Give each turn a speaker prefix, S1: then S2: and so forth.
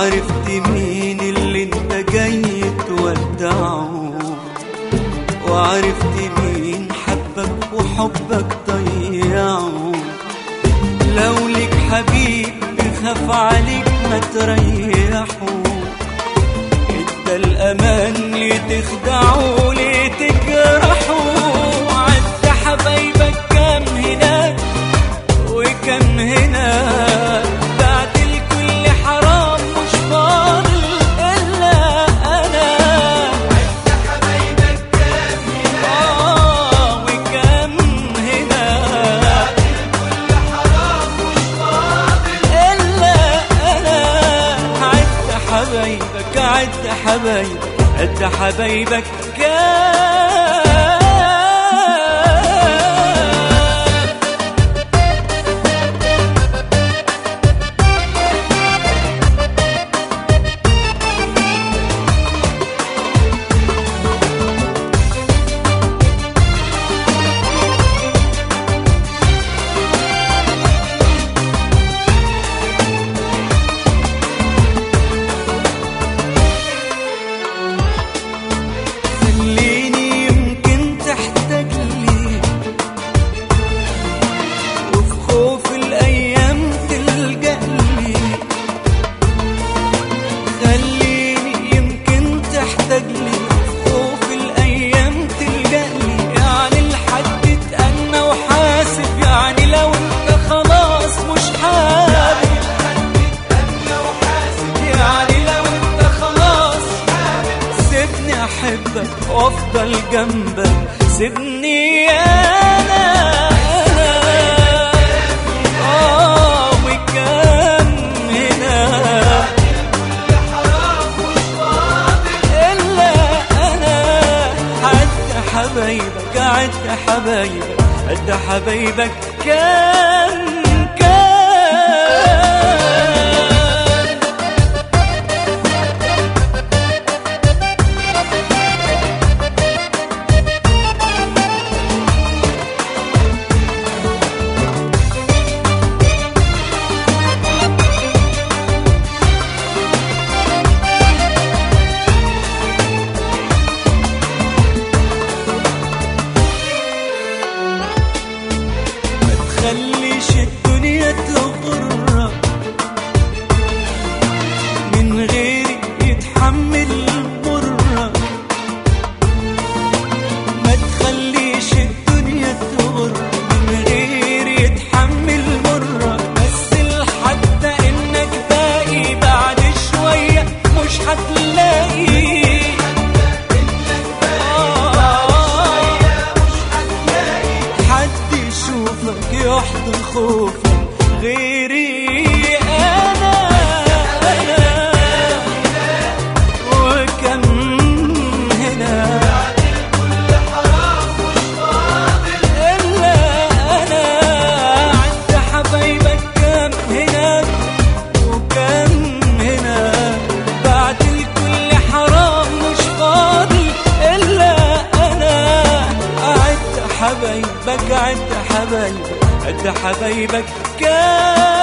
S1: وعرفت مين اللي انت جاي تودعه وعرفت مين حبك وحبك ضيعه لو لك حبيب بخاف عليك ما تريحه ادى الامان ليه تخدعه ليه تجرحه عد حبايبك كام هناك وكم هنا بعد الكل حرام مش فاضل الا انا آه وكم هنا إلا أنا عد حبايبك عد حبايبك عد حبايبك كام خليني يمكن تحتاج لي وفي خوف الأيام تلجأ لي خليني يمكن تحتاج لي وفي خوف الأيام تلجأ لي يعني الحد اتأنى وحاسب يعني لو انت خلاص مش حابب يعني لو انت خلاص سيبني احبك وافضل جنبك سيبني انا انا اه وكم هنا الا انا عد حبايبك عد حبايبك عد حبايبك كم كم ما تخليش الدنيا تغرك من غيري يتحمل مرك ما تخليش الدنيا تغرك من غيري يتحمل مرك بس لحد انك باقي بعد شوية مش هتلاقي حد يشوفك يحضن خوفك غيري انا انا وكم هنا الا انا عد حبايبك كم هنا وكم هنا بعد الكل حرام مش فاضي الا انا عد حبايبك عد حبايبك عد حبايبك كم